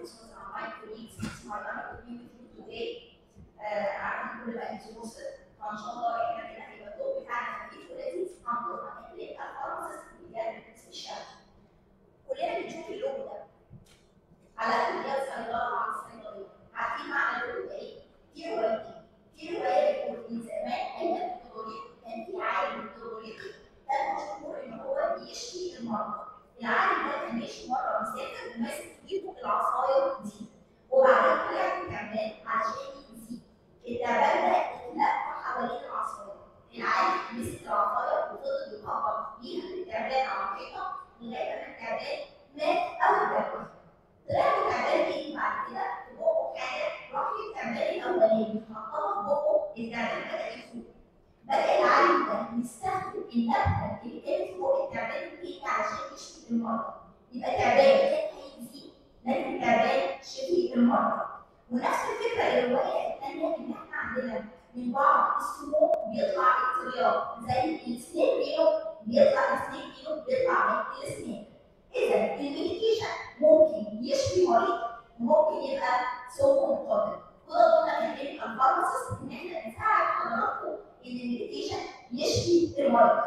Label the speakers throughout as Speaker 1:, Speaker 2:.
Speaker 1: this was uh, my colleagues, it's my honor to be with you today. آه، عارفة إن كل بقى انتوا بص فان شاء الله احنا كده هيبقى الدور بتاعنا خفيف ولذيذ هنطلع هنقلب الفارماسيست بجد سبيشال. كلنا بنشوف اللوجو ده على كليات صيدلة مع الصيدلية عارفين معنى اللوجو ده ايه؟ في روايتين في رواية بتقول من زمان أيام الدكتورية كان في عالم الدكتورية كان مشهور إن هو بيشفي المرضى العالم ده كان ماشي مره مسافر وماسك في ايده العصايه دي وبعدين طلع في تعبان علشان يأذيه التعبان ده اتلف حوالين العصايه العالم مسك العصايه وفضل يخبط بيها التعبان على الحيطه لغايه ما التعبان مات او اتجوز طلع له تعبان تاني بعد كده في بقه حاجه راح للتعبان الاولاني حطها في بقه التعبان بدا يفوق بدأ العالم ده يستخدم النبتة اللي كانت فوق التعبان التاني علشان يشفي المرضى. يبقى التعبان كان هيزيد لكن التعبان شفي المرضى. ونفس الفكرة الرواية الثانية إن إحنا عندنا من بعض السموم بيطلع اضطراب زي السنين بينه بيطلع السنين بينه بيطلع من السنين. إذا الميديكيشن ممكن يشفي مريض وممكن يبقى سموم قاتل. كده قلنا في الكلينيكال فارماسيست إن إحنا نساعد حضراتكم ان المديتيشن يشفي المرض.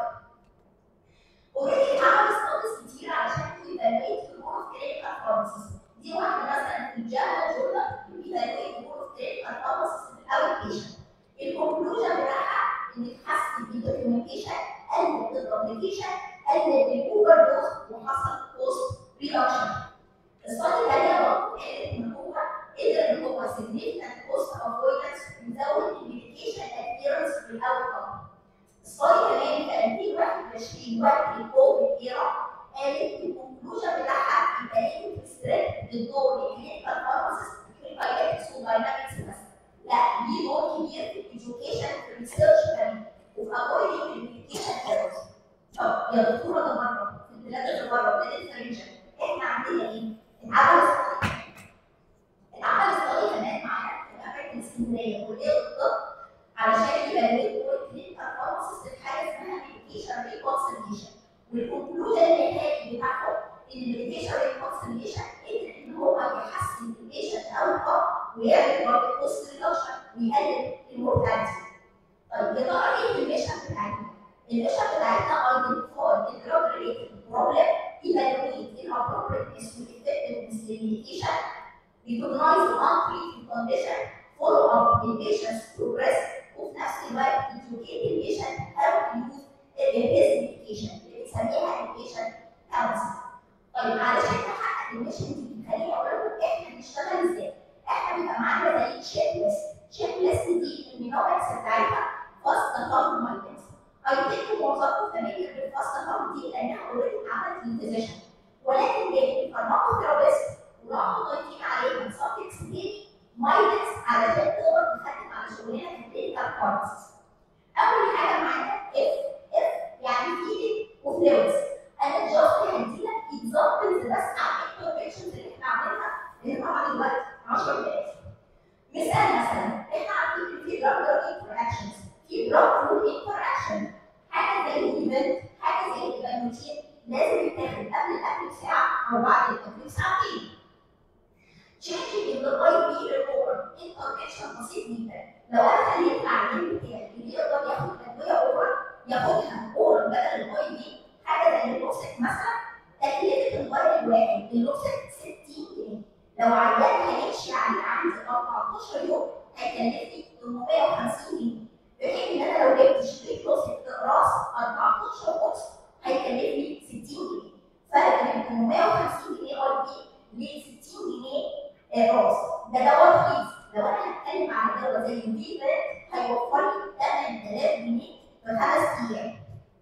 Speaker 1: اوريدي اتعمل ستاديز كتير علشان تيفالويت الامور اوف كلينيكال فارماسيست. دي واحده مثلا في الجامعه جورنال بيفالويت الامور اوف كلينيكال فارماسيست في الاول بيشنت. الكونكلوجن بتاعها ان تحسن الدوكيومنتيشن قلل الابلكيشن قلل الاوفر دوز وحصل كوست ريدكشن. الستادي الثانيه برضه قالت ان هو قدر ان هو significant cost avoidance ويزود الميديكيشن adherence في الاوتكم. الستادي كمان في 2021 وقت الكوفيد ايرا قالت الكونكلوجن بتاعها يبقى ليه ستريت للدور الكلينيكال فارماسيست في البايوتكس والداينامكس بس. لا ليه دور كبير في الاديوكيشن في الريسيرش كمان وفي افويدنج الميديكيشن ايرورز. طب يا دكتوره ده بره في البلاد اللي بره بلاد الخليج احنا عندنا ايه؟ اتعمل ستادي اتعمل ستادي كمان معانا في جامعه اسكندريه كليه الطب علشان يبلغوا الكلينيكال فارماسيست في حاجه اسمها ميديكيشن ريكونسليشن والكونكلوجن النهائي بتاعهم ان الميديكيشن ريكونسليشن قدر ان هو يحسن البيشنت اوتكم ويعمل برضه كوست ريدكشن ويقلل المورتاليتي. طيب يا ترى ايه الميشن بتاعتنا؟ الميشن بتاعتنا ايدنتيفاي الدراج ريليتد بروبلم evaluate inappropriateness والeffectiveness للميديكيشن recognize the untreated condition follow up the patient's progress وفي نفس الوقت educate the patient how to use his medication اللي بنسميها education counseling. طيب علشان نحقق الميشن دي خليني اقول لكم احنا بنشتغل ازاي؟ احنا بيبقى معانا زي تشيك ليست، تشيك ليست دي المينومكس بتاعتها فاست اكونت مايندنس. اي ثينك معظمكم فاميليار بالفاست اكونت دي لانها اوريدي اتعملت للفيزيشن ولكن جاي الفارماكوثيرابيست وراحوا ضايفين عليها سبجكتس تاني مايندنس علشان تقدر تخدم على شغلنا في الكلينيكال فارماسيست. اول حاجه معانا اف اف يعني فيدنج وفلويدز. انا جاست هديلك اكزامبلز بس على الانترفنشنز اللي احنا عاملينها اللي طبعا الوقت 10 دقائق. مثال مثلا احنا عارفين ان في دراج دراج انتراكشنز في دراج فود انتراكشن حاجه زي الايفنت حاجه زي الايفانوتين لازم يتاخد قبل الاكل بساعه او بعد الاكل بساعتين. changing in the اي بي ريبورت انتراكشن بسيط جدا لو انا خليت العيان بتاعي اللي يقدر ياخد ادويه اورال ياخدها اورال بدل الاي بي حاجه زي اللوكسيك مثلا تكلفه الفايل الواحد اللوكسيك 60 جنيه لو عيان هيمشي عليه عندي 14 يوم هيكلفني 850 جنيه في حين ان انا لو جبت شريط لوكسيك راس 14 قرص هيكلفني 60 جنيه فرق من 850 جنيه اي بي ل 60 جنيه راس ده دواء رخيص لو انا هتكلم عن دواء زي الدي هيوفر لي 8000 جنيه في خمس ايام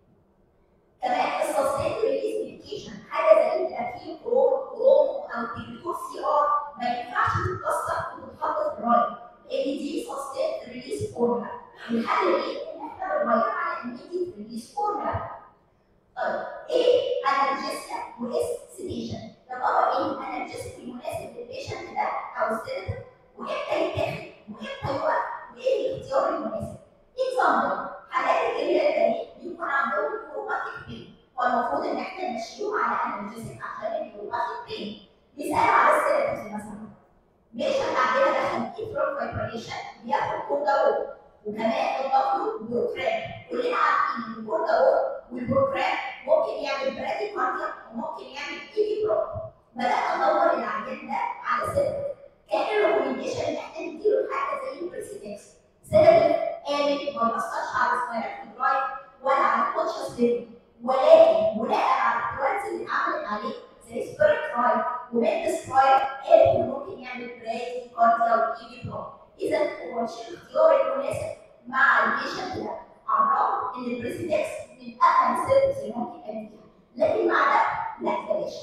Speaker 1: كمان السستين ريليز ميديكيشن حاجه زي الافيل كروم كروم او تيبيكور سي ار ما ينفعش تتكسر وتتحط في الراي لان دي سستين ريليز فورمولا الحل ايه؟ ان احنا بنغير على immediate ريليز فورمولا طيب ايه انالجيسيا واس سيديشن يا ترى ايه الانالجيسيك المناسب للبيشنت ده او السيديتيف وامتى يتاخد وامتى يقف وايه الاختيار المناسب؟ اكزامبل حالات الكبيره دي بيكون عندهم نيوروباثيك بين والمفروض ان احنا نمشيهم على انالجيسيك عشان النيوروباثيك بين مثال على السيرتس مثلا بيشنت عندنا دخل ايثرول فايبريشن بياخد كورداول وكمان اضاف له بروكرام كلنا عارفين ان الكورداول والبروكرام ممكن يعمل برادي كارديا وممكن يعمل ايدي بروك بدات ادور العيان ده على سبب كان الريكومنديشن ان احنا نديله حاجه زي البريسيدكس سبب قامت ما بيأثرش على سبايرال درايف ولا على الكونشس ليفل ولكن بناء على الكواليتي اللي اتعملت عليه زي سبيريت ترايل وميدس ترايل قالت انه ممكن يعمل برادي كارديا وايدي بروك اذا هو مش الاختيار المناسب مع البيشنت ده على الرغم ان البريسيدكس من اهم السيرفيس اللي ممكن اديها لكن مع ده لا بلاش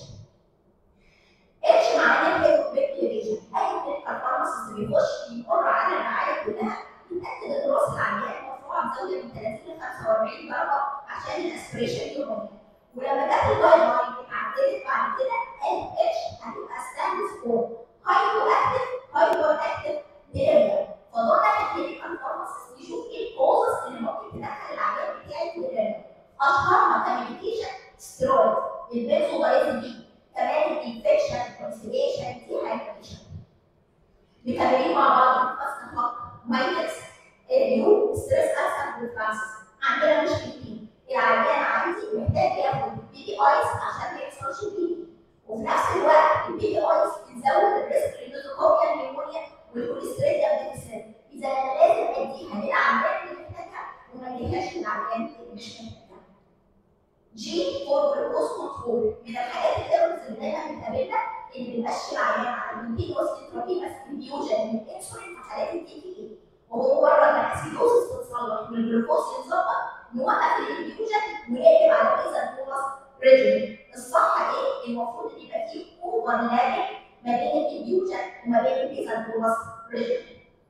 Speaker 1: اتش معناه كده بيكليفيجن اي كلينيكال فارماسيست بيخش بيمر على الرعايه كلها يتاكد ان راس العيان مرفوعه بزاويه من 30 ل 45 درجه عشان الاسبريشن يومي ولما جت الجايد لاين اتعدلت بعد كده ال اتش هتبقى ستاندز فور هايبو اكتف هايبو اكتف اريا فدورنا ككلينيكال فارماسيست يشوف ايه الكوزز اللي ممكن تدخل العيان بتاعي في الاريا اشهرها كميديكيشن سترويد البنزودايزيبين كمان الانفكشن كونسيليشن دي هايبريشن مكملين مع بعض نفس نطاق ماينس اليو ستريس اكسن ريفلكسز عندنا مشكلتين العيان عندي محتاج ياخد بي بي ايز عشان ما يحصلش بي وفي نفس الوقت البي بي ايز بتزود الريسك للنوزوكوميا نيمونيا والكوليستريديا بتكسر اذا انا لازم اديها للعيان اللي محتاجها وما اديهاش للعيان اللي مش محتاجها جي فور جلوكوز كنترول من الحاجات الايرورز اللي دايما بتقابلنا اللي بنمشي العيان على الكونتينوس انترافينوس انفيوجن من الانسولين في حالات الدي تي اي وهو مجرد ما الاسيدوزس تتصلح والجلوكوز يتظبط نوقف الانفيوجن ونقلب على بيزا بولس ريجيم الصح ايه؟ المفروض ان يبقى فيه اوفرلابنج ما بين الانفيوجن وما بين البيزا بولس ريجيم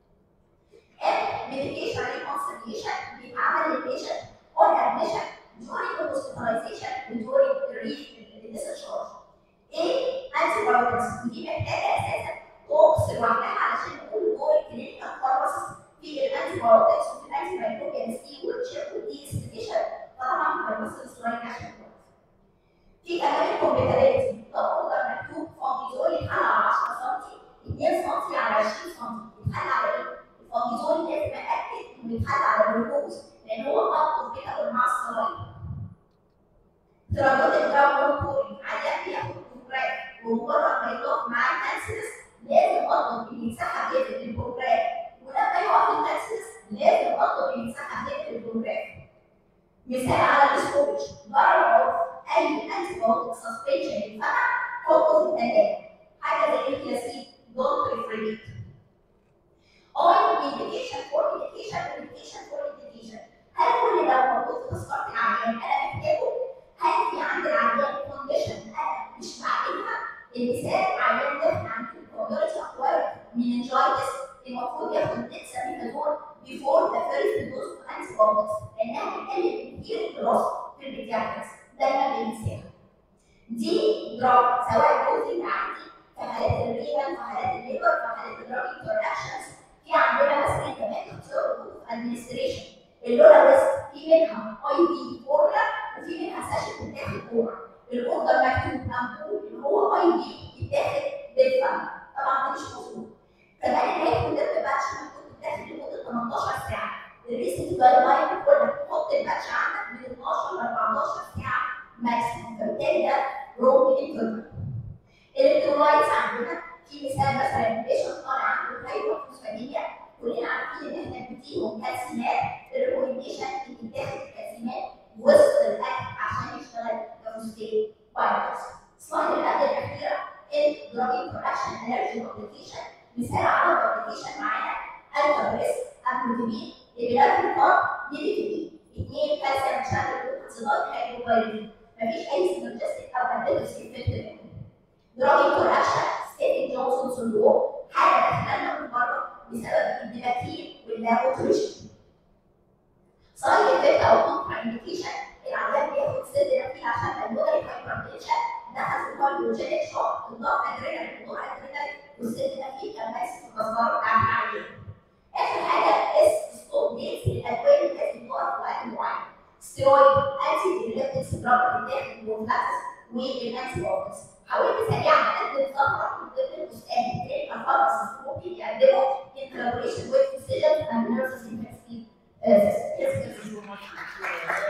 Speaker 1: ام ميديكيشن ريكونسيليشن بيتعمل للبيشنت اون ادميشن during the hospitalization and during the discharge. ايه antibiotics ودي محتاجه اساسا توكس لوحدها علشان نقول دور الكلينيكال فارماسيست في الانتيبيوتكس وفي الانتي مايكروبيال ستي والتشيك والدي استيشن طبعا في الفارماسيست لاين عشان في كمان الكومبيتابيلتي طب اوردر مكتوب فامبيزول يتحل على 10 سم 2 سم على 20 سم يتحل على ايه؟ الفامبيزول لازم اتاكد انه يتحل على الجلوكوز لان هو اقوى كده مع الصلايم درجات الجو والكوري عيان بياخد بروجرام ومجرد ما يقف مع الكالسيس لازم اطلب ان يتسحب ليفل البروجرام ولما يقف الكالسيس لازم اطلب ان يتسحب ليفل البروجرام مثال على الاستورج ضرر عرف اي انتي بايوتيك سسبنشن يتفتح حطه في الثلاجه حاجه زي الكلاسيك دونت ريفريجيت اون ميديكيشن فور ميديكيشن ميديكيشن فور ميديكيشن هل كل ده موجود في تذكره العيان انا محتاجه هل في عند العيان كونديشن انا مش بعالجها؟ المثال عيان داخل عند الكوميونتي اكوارد مننجايتس المفروض ياخد ديكساميثازون بيفور ذا فيرست دوز اوف انتي بايوتكس لانها بتقلل كتير الجروث في البيدياتريكس دايما بننساها. دي دراج سواء دوزنج عندي في حالات الرينال في حالات الليبر في حالات الدراج انتراكشنز في عندنا مثلا كمان اختيار ادمنستريشن اللولا ريسك في منها اي بي فورمولا وفي منها ساشن بتاخد جوه الاوردر مكتوب امبول اللي هو اي بي يتاخد بالفم طبعا ده مش مظبوط كمان الهيد ده باتش مكتوب يتاخد لمده 18 ساعه الريسنت جايد لاين بتقول لك حط الباتش عندك من 12 ل 14 ساعه ماكسيموم فبالتالي ده رونج انترفال الالكترولايتس عندنا في مثال مثلا بيشنت طالع عنده هايبوفوسفاتيميا كلنا عارفين ان احنا بنديهم كالسيمات الريكومنديشن ان تتاخد كالسيمات وسط الاكل عشان يشتغل كفوسفات فايروس. السلايد اللي قبل الاخيره الدراج انتراكشن انرجي ابلكيشن مثال على الابلكيشن معانا الفابريس ابلوتيمين البلاتيكار نيجاتيفين اثنين كالسيوم شانل جلوكوزيدات هيدروبايرين مفيش اي سينرجستيك او اديتيف افكت منهم. دراج انتراكشن ستيفن جونسون سندروم حاجه دخلنا من بره بسبب الدماغين واللاوتريشن. سايد افكت او كونترا انديكيشن العيان بياخد سيدرافيل عشان المودريت هايبرتنشن دخل في الكارديوجينيك شوك الضغط ادرينالين الضغط ادرينالين والسيدرافيل كان ماسك في الكسار بتاع العيان. اخر حاجه اس ستوب ديتس للادويه اللي لازم تقف في وقت معين. ستيرويد انتي ديليبتكس دراج بتاخد بروفلاكس والانتي بايوتكس. حاولت سريعا اقدم ثغره من ضمن المستقبل الفارماسيست ممكن يقدموا in collaboration with physicians and nurses in healthcare uh, healthcare systems.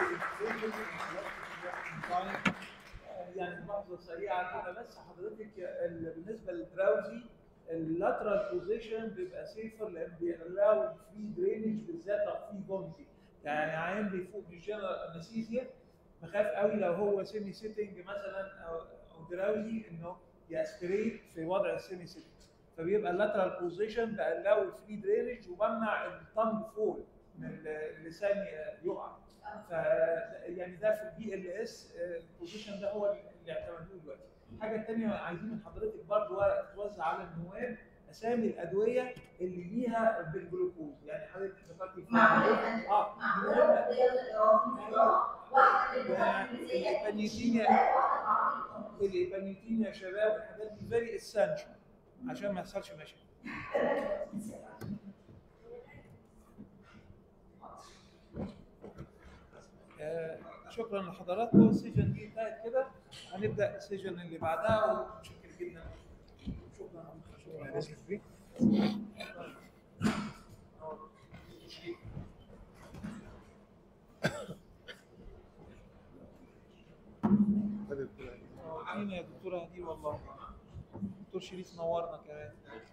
Speaker 2: يعني ملاحظه سريعه كده بس حضرتك ال- بالنسبه للدراوزي اللاترال بوزيشن بيبقى سيفر لان بيقلقوا في درينج بالذات لو في بونتي يعني عيان بيفوق من جنرال انستيزيا بخاف قوي لو هو سيمي سيتنج مثلا او او دراوزي انه ياسبريت في وضع السيمي سيتنج فبيبقى اللاترال بوزيشن بقلقوا فري درينج وبمنع التنج فول من اللسان يقع ف يعني ده في البي ال اس البوزيشن ده هو اللي اعتمدوه دلوقتي. الحاجه الثانيه عايزين من حضرتك برضه ورقه توزع على النواب اسامي الادويه اللي ليها بالجلوكوز يعني حضرتك ذكرتي في-
Speaker 1: معقولة
Speaker 2: اه
Speaker 1: معقولة الرياضة الإرادية واحدة بالإنجليزية
Speaker 2: البنيتين
Speaker 1: واحدة بالعربية
Speaker 2: البنيتين يا شباب الحاجات دي فيري اسينشال عشان ما يحصلش مشاكل. آه، شكرا لحضراتكم السيجن دي انتهت كده هنبدا السيجن اللي بعدها ومتشكر جدا شكرا شكرا عارفين يا دكتوره هدي والله دكتور شريف نورنا كمان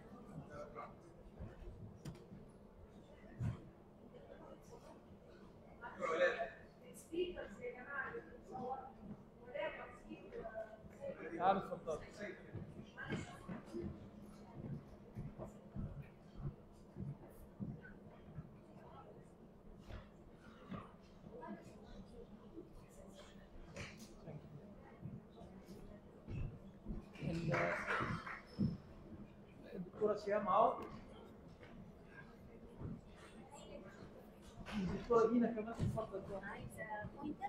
Speaker 2: تعالوا اتفضلوا ال- الدكتوره سيام اهو الدكتوره دينا كمان تتفضل
Speaker 3: عايزه بوينتر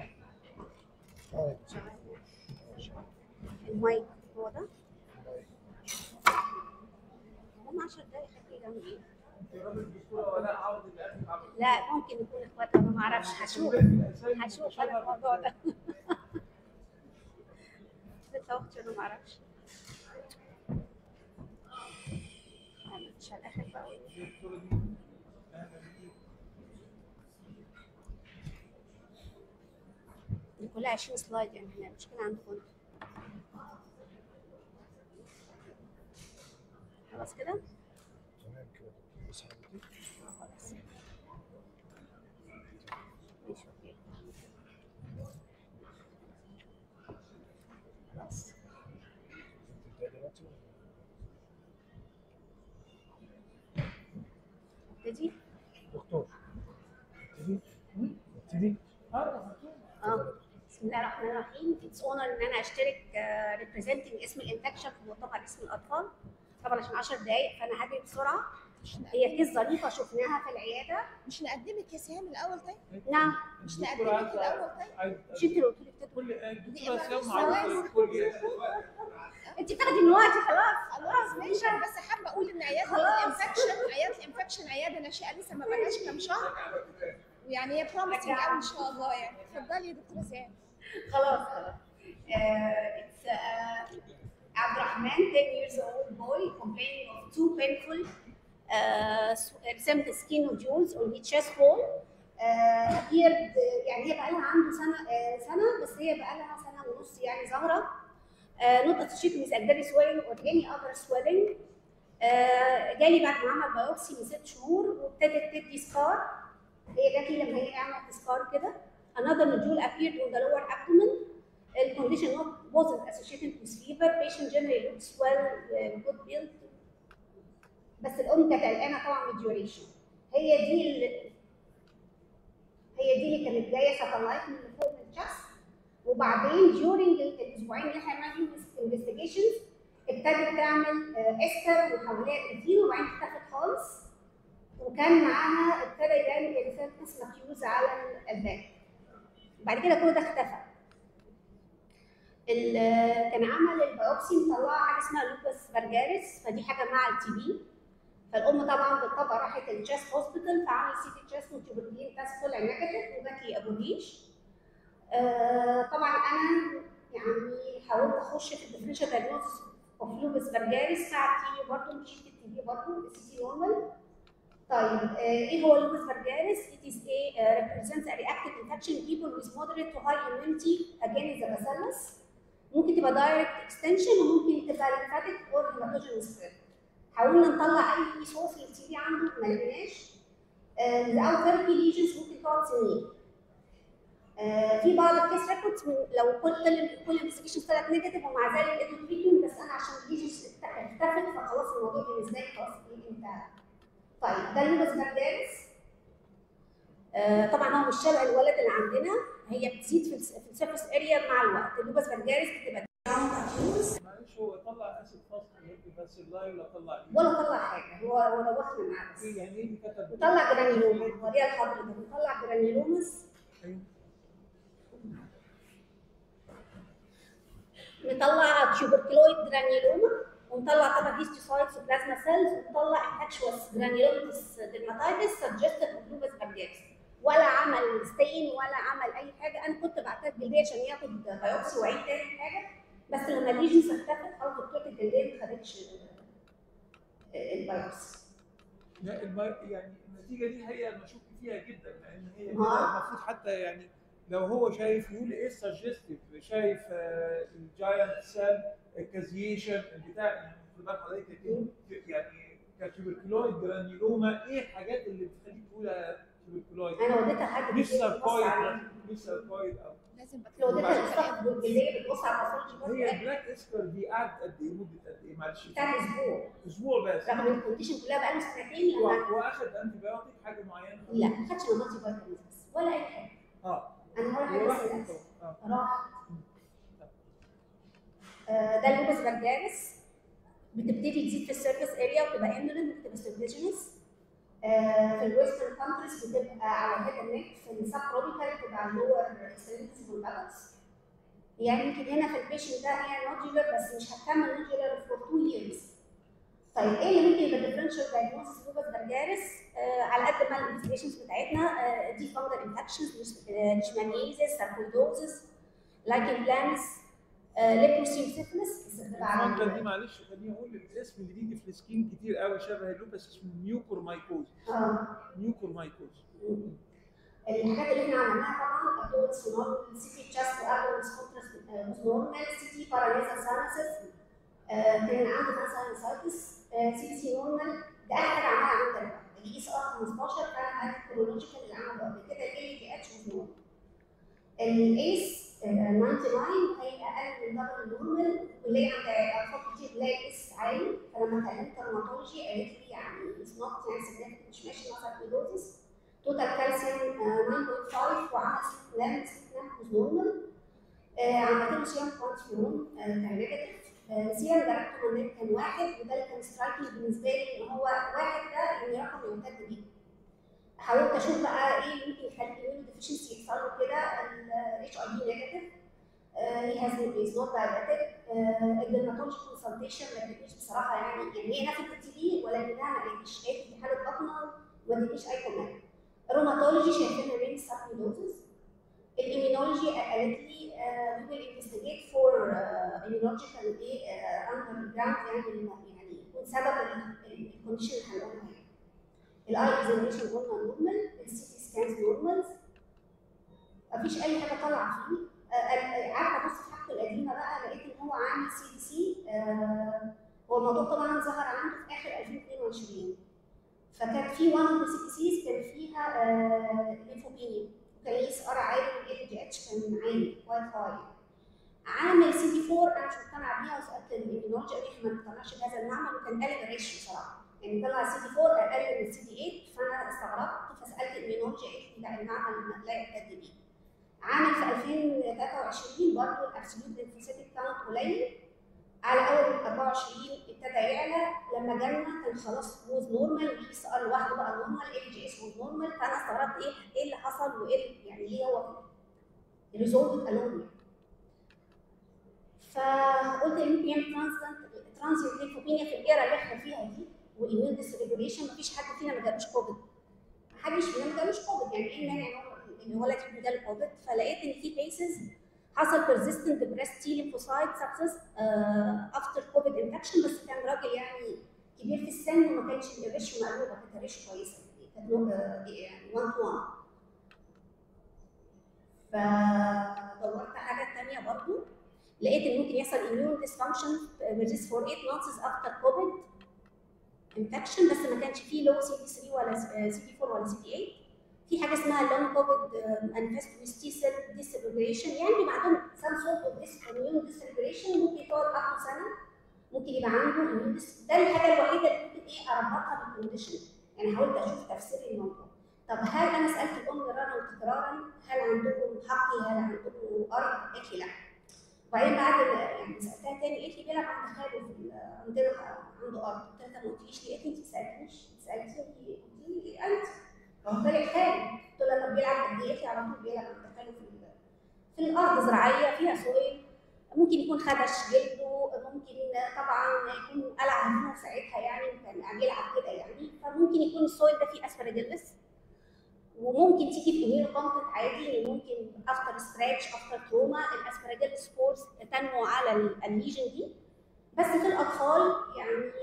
Speaker 3: المايك هو ده هم 10 دقايق خليه جنبي
Speaker 2: انت راجل الدكتوره ولاء عوض اللي قالت عمل
Speaker 3: لا ممكن يكون اخواتها ما اعرفش هشوف هشوف انا الموضوع ده بنت اختي انا ما اعرفش انا مش على الاخر بقى
Speaker 2: الدكتوره دي اهلا بيك
Speaker 3: دي كلها 20 سلايد يعني احنا المشكله عندكم خلاص كده
Speaker 4: تمام كده بص حضرتك
Speaker 3: خلاص ماشي اوكي خلاص
Speaker 4: تبدأ دلوقتي
Speaker 3: ابتدي
Speaker 4: دكتور نبتدي نبتدي
Speaker 2: اه
Speaker 3: اه بسم الله الرحمن الرحيم اتس اونر ان انا اشترك ريبريزنتنج اسم الانفكشن في مؤتمر اسم الاطفال طبعا عشان 10 دقائق فانا هجري بسرعه هي كيس ظريفه شفناها في العياده
Speaker 5: مش نقدمك يا سهام الاول طيب
Speaker 3: نعم
Speaker 5: مش
Speaker 2: الدكتورة
Speaker 5: نقدمك
Speaker 2: عايزة-
Speaker 5: الاول طيب
Speaker 2: عايزة-
Speaker 3: مش انت اللي قلت لي ابتدي
Speaker 2: كل الدكتوره
Speaker 5: دي
Speaker 2: سيام
Speaker 5: بس
Speaker 2: معروفه
Speaker 5: ثواني.
Speaker 2: للكل
Speaker 3: انت بتاخدي من وقتي خلاص
Speaker 5: خلاص ماشي انا بس حابه اقول ان عياده
Speaker 3: خلاص.
Speaker 5: الانفكشن عياده الانفكشن عياده ناشئه لسه ما بقاش كام شهر ويعني هي بروميسنج قوي ان شاء الله يعني اتفضلي يا دكتوره سهام
Speaker 3: خلاص خلاص uh, it's uh, Abdurrahman, 10 years old boy, complaining of two painful uh, recent skin nodules on his chest wall. Uh, appeared يعني هي بقى لها عنده سنه uh, سنه بس هي بقى لها سنه ونص يعني ظاهره uh, not associated with adverse swelling or any other swelling. Uh, جالي بعد ما عمل بايوبسي من ست شهور وابتدت تدي سكار هي جات لي لما هي عملت سكار كده another nodule appeared on the lower abdomen. The condition not, wasn't associated with fever. Patient generally looks well, uh, good built. بس الأم كانت قلقانة طبعا من الديوريشن. هي دي ال... هي دي اللي كانت جاية ساتلايت من اللي فوق من الشخص وبعدين during الأسبوعين اللي احنا عملنا فيهم investigations ابتدت تعمل استر وحولها روتين وبعدين اختفت خالص وكان معاها ابتدى يبان الفيرتس مكيوز على الباك. بعد كده كل ده اختفى. ال- كان عمل البيوبسي مطلعه حاجه اسمها لوبس فارجاريس فدي حاجه مع التي بي فالام طبعا بالطبع راحت التشيست هوسبيتال فعمل سي تي تشيست وتيوبرلين تيست طلع نيجاتيف وجات لي ابو ريش آه طبعا انا يعني حاولت اخش في الديفرنشال دايجنوستس اوف لوبس فالجاريس بتاع التي بي برضه مش التي بي برضه السي تي نورمال طيب آه، ايه هو اللوبس فالجاريس؟ It is a uh, represents a reactive infection in people with moderate to high immunity against the bacillus ممكن تبقى دايركت اكستنشن وممكن تبقى lymphatic اور هيماتوجين سبريد حاولنا نطلع اي سورس للتي بي عنده ما لقيناش without therapy lesions ممكن تقعد سنين آه، في بعض الكيس ريكوردز لو كل كل انفستيجيشن طلعت نيجاتيف ومع ذلك ادوا تريتمنت بس انا عشان الليجنز اختفت فخلاص الموضوع بالنسبه لي خلاص ايه انتهى. طيب ده اللوبس فالجاريس آه، طبعا هو مش شبه الولد اللي عندنا هي بتزيد في الس- في السيرفس اريا مع الوقت اللوبس فالجاريس بتبقى
Speaker 2: معلش هو طلع اسيد فاصل بس اللاي ولا طلع ايه؟
Speaker 3: ولا طلع حاجه هو هو دوخنا معاه بس
Speaker 2: ايه يعني ايه اللي كتب
Speaker 3: وطلع جرانيلوما وريها لحضرتك وطلع جرانيلومس
Speaker 2: أيوة.
Speaker 3: نطلع تيوبركلويد جرانيلوما ونطلع طبعا هيستوسايتس وبلازما سيلز ونطلع انفكشوس جرانيلوماتس ديرماتايتس سجستد اوف لوبس فالجاريس ولا عمل ستين ولا عمل اي حاجه انا كنت بعتها جلديه عشان ياخد بايوبسي وعيد تاني حاجه بس لما الليجنز اختفت خلاص دكتوره الجلديه ما خدتش ال- البايوبسي
Speaker 2: لا الم- يعني النتيجه دي هي مشكوك فيها جدا لان هي كده
Speaker 3: آه.
Speaker 2: المفروض حتى يعني لو هو شايف يقول ايه سجستيف شايف الجاينت سيل الكازيشن البتاع يعني خد بالك حضرتك ك- يعني كتوبركلويد جرانيلوما ايه الحاجات اللي بتخليك تقول توبركلويد
Speaker 3: انا وديتها لحد
Speaker 2: مش
Speaker 3: بالليل بتبص عليه.
Speaker 2: ساركويد مش ساركويد او
Speaker 5: لازم
Speaker 3: لو
Speaker 5: بكتب
Speaker 3: وديتها للصف بالليل بتبص على الباثولوجي
Speaker 2: هي
Speaker 3: برضه
Speaker 2: البلاك اسكر دي قعدت قد ايه مده قد ايه معلش
Speaker 3: بتاع اسبوع
Speaker 2: اسبوع بس
Speaker 3: رغم ان الكونديشن كلها بقى له سنتين لما
Speaker 2: و- واخد انتي بايوتيك حاجه معينه
Speaker 3: لا ما خدش مالتي فيتامينز بس ولا اي حاجه
Speaker 2: اه
Speaker 3: انا ولا حاجه
Speaker 2: وراح
Speaker 3: بس للأسف.
Speaker 2: اه
Speaker 3: راح آه، ده اللوبس فالجاريس بتبتدي تزيد في السيرفيس اريا وتبقى اندولنت وتبقى سيرفيجنس في الويسترن كونتريز بتبقى على هيد النك في السب تروبيكال بتبقى على اللور اكستريميتيز والبالانس يعني يمكن هنا في البيشنت ده هي نودولار بس مش هتكمل نودولار فور 2 ييرز طيب ايه اللي ممكن يبقى ديفرنشال دايجنوستس لوبس فالجاريس آه على قد ما الانفستيجيشنز بتاعتنا آه دي فانجل انفكشنز ليشمانيزيس ساركويدوزس لايكن بلانس ليبروسي وسيفلس بس بتبقى
Speaker 2: الفانجل دي
Speaker 3: على
Speaker 2: معلش خليني اقول الاسم اللي بيجي في السكين كتير قوي شبه اللوبس اسمه نيوكور مايكوز
Speaker 3: اه
Speaker 2: نيوكور مايكوز
Speaker 3: الحاجات اللي احنا عملناها طبعا ابدول سونار سي تي تشاست وابدول كونتراست نورمال سي تي باراليزا سانسس كان عنده ترانساينسايتس سي تي نورمال ده اخر حاجه عملها عندنا الاي اس ار 15 كان عندي كرونولوجيكال اللي عمله قبل كده الاي تي اتش نورمال الايس 99 هي اقل من دبل النورمال واللي عند اطفال كتير تلاقي اس عالي فلما كلمت الروماتولوجي قالت لي يعني اتس نوت يعني significant، مش ماشي مع ساركويدوزس توتال كالسيوم 9.5 وعمل ست لام ست لام was نورمال عملت له سيرم بوينت في يوم كان نيجاتيف سيرم درجته كان واحد وده اللي كان سترايكنج بالنسبه لي ان هو واحد ده ان رقم يمتد بيه حاولت اشوف بقى ايه اللي ممكن يخلي الاميون ديفيشنسي يحصل له كده الاتش اي بي نيجاتيف هي هاز از نوت دايابيتك الدرماتولوجي كونسلتيشن ما ادتنيش بصراحه يعني يعني هي نفت التي بي ولكنها ما قالتليش قالت لي حاله بطنه وما ادتنيش اي كومنت الروماتولوجي شايفينها رينج ساركويدوزس الاميونولوجي قالت لي وي ويل انفستيجيت فور immunological ايه اندر جراوند يعني يعني يكون سبب الكونديشن اللي هنقولها يعني الاي اكزامينشن قلنا نورمال السي تي سكانز نورمال مفيش اي حاجه طالعه فيه آه، قعدت ابص في حاجته القديمه بقى لقيت ان هو عامل سي دي سي هو الموضوع طبعا ظهر عنده في اخر 2022 فكان في وان اوف سي دي سيز كان فيها ليفوبينيا كان الاس ار عالي والاي جي اتش كان عالي كويس هاي عامل سي دي 4 انا مش مقتنعه بيها وسالت الاميونولوجي قال لي احنا ما بنقتنعش بهذا المعمل وكان قال الريشيو صراحه يعني طلع سي دي 4 اقل من سي دي 8 فانا استغربت فسالت الاميونولوجي قالت لي لا المعمل لا يعتد بيه عامل في 2023 برضه الابسوليوت ليمفوسيتك كاونت قليل على اول 24 ابتدى يعلى لما جالنا كان خلاص ووز نورمال والاي اس ار لوحده بقى نورمال ال جي اس ووز نورمال فانا استغربت ايه ايه اللي حصل وايه يعني ليه هو ريزولفد الون فقلت يمكن يعمل ترانزنت ترانزيت ليفوبينيا في الايرا اللي احنا فيها دي وايميون ديسريجوليشن مفيش حد فينا ما جالوش كوفيد محدش فينا ما جالوش كوفيد يعني ايه المانع ان هو ان هو لازم جاله كوفيد فلقيت ان في كيسز حصل persistent breast T lymphocyte success uh, after COVID infection بس كان راجل يعني كبير في السن وما كانش الريشيو مقلوبه كانت الريشيو كويسه كانت لو- آه، يعني 1 to 1 فدورت حاجه تانية برضو لقيت ان ممكن يحصل immune dysfunction persist for 8 months after COVID infection بس ما كانش فيه لو سي دي 3 ولا سي دي 4 ولا سي دي 8 في حاجه اسمها long COVID manifest with T cell dysregulation يعني بيبقى عندهم some sort of this immune dysregulation ممكن تقعد أكتر سنه ممكن يبقى عنده immune dys- ده الحاجه الوحيده اللي ممكن ايه اربطها بالكونديشن يعني حاولت اشوف تفسير الموضوع طب هل انا سالت الام مرارا وتكرارا هل عندكم حقل هل عندكم ارض؟ قالت لي لا وبعدين بعد ما يعني سالتها تاني قالت لي بيلعب عند خاله في ال- عندنا عنده ارض قلت لها طب ما قلتليش ليه؟ قالت لي انت سالتنيش سالتيني قلت لي انت قلت لك خالي قلت لها طب بيلعب قد ايه؟ قالت لي على طول بيلعب عند خاله في ال- في الارض زراعيه فيها سويل ممكن يكون خدش جلده ممكن طبعا يكون قلع هدومه ساعتها يعني وكان بيلعب كده يعني فممكن يكون السويل ده فيه اسبرجيلس وممكن تيجي في اميونو كونتنت عادي إن ممكن افتر ستريتش افتر تروما الاسبرجيلس سبورز تنمو على ال- الليجن دي بس في الاطفال يعني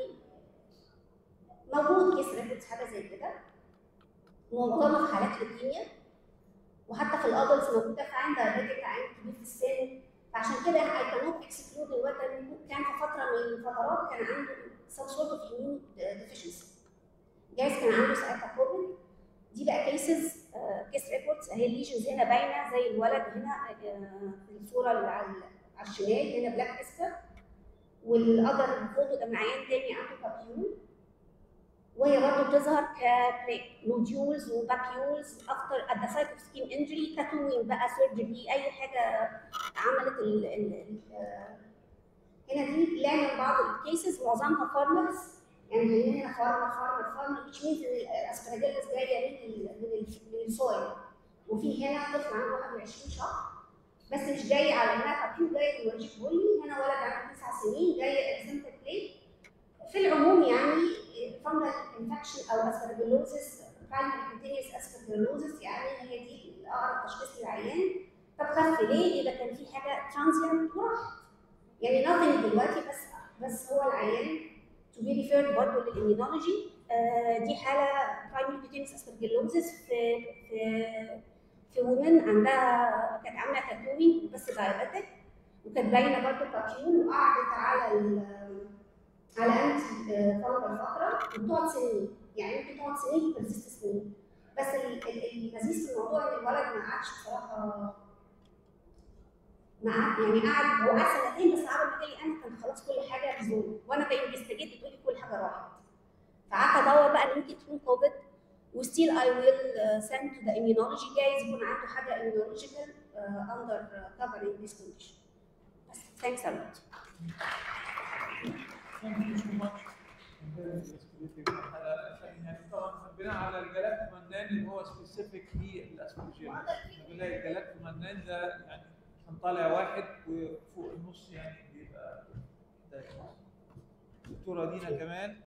Speaker 3: موجود كيس ريكوردز حاجه زي كده معظمها في حالات لوكيميا وحتى في الادلتس موجوده في عين دايابيتك عين كبير في السن فعشان كده اي كانوت اكسكلود الواد ده كان في فتره من الفترات كان عنده some sort of immune deficiency جايز كان عنده ساعتها كوفيد دي بقى كيسز كيس ريبورتس اهي الليجنز هنا باينه زي الولد هنا آه، في الصوره اللي على على الشمال هنا بلاك اسكر والاذر فوتو ده من عيان تاني عنده بابيول وهي برضه بتظهر كنوديولز وبابيولز افتر ات ذا سايت اوف سكين انجري تاتوينج بقى سيرجري اي حاجه عملت ال ال ال آه، هنا دي لا من بعض الكيسز معظمها فارمرز يعني هنا فارمر فارمر فارمر which means ان الاسبراجيلس جايه من ال من ال من السويل وفي هنا طفل عنده 21 شهر بس مش جاي على انها بابيو جاي من ورجيك بولي هنا ولد عنده 9 سنين جاي اكسنتد بليت في العموم يعني فانجل انفكشن او اسبرجيلوزس برايمري كونتينيوس اسبرجيلوزس يعني هي دي الاقرب تشخيص للعيان طب خف ليه؟ يبقى كان في حاجه ترانزيانت وراحت يعني nothing دلوقتي بس بس هو العيان to be referred برضه للإميونولوجي آه دي حالة primary cutaneous aspergillosis في في في وومن عندها كانت عاملة تاتوينج بس دايابيتك وكانت باينة برضه بابيول وقعدت على ال على انتي فانجل فترة وبتقعد سنين يعني ممكن تقعد سنين وترزست سنين بس ال- ال- اللذيذ في الموضوع ان الولد ما قعدش بصراحة مع يعني قعد هو قعد سنتين بس قعد ما جالي انا كان خلاص كل حاجه بزول وانا بانفستيجيت بتقول لي كل حاجه راحت فقعدت ادور بقى ان ممكن تكون كوفيد وستيل اي ويل سند تو ذا immunology جايز يكون عنده حاجه immunological اندر كفرنج ذيس كونديشن بس ثانكس ا لوت
Speaker 2: Thank you so much. Very specific. يعني طبعا بناء على الجلاك منان اللي هو سبيسيفيك للاسبرجيل بنلاقي الجلاك منان ده يعني كان طالع واحد وفوق النص يعني بيبقى ده دكتوره دينا كمان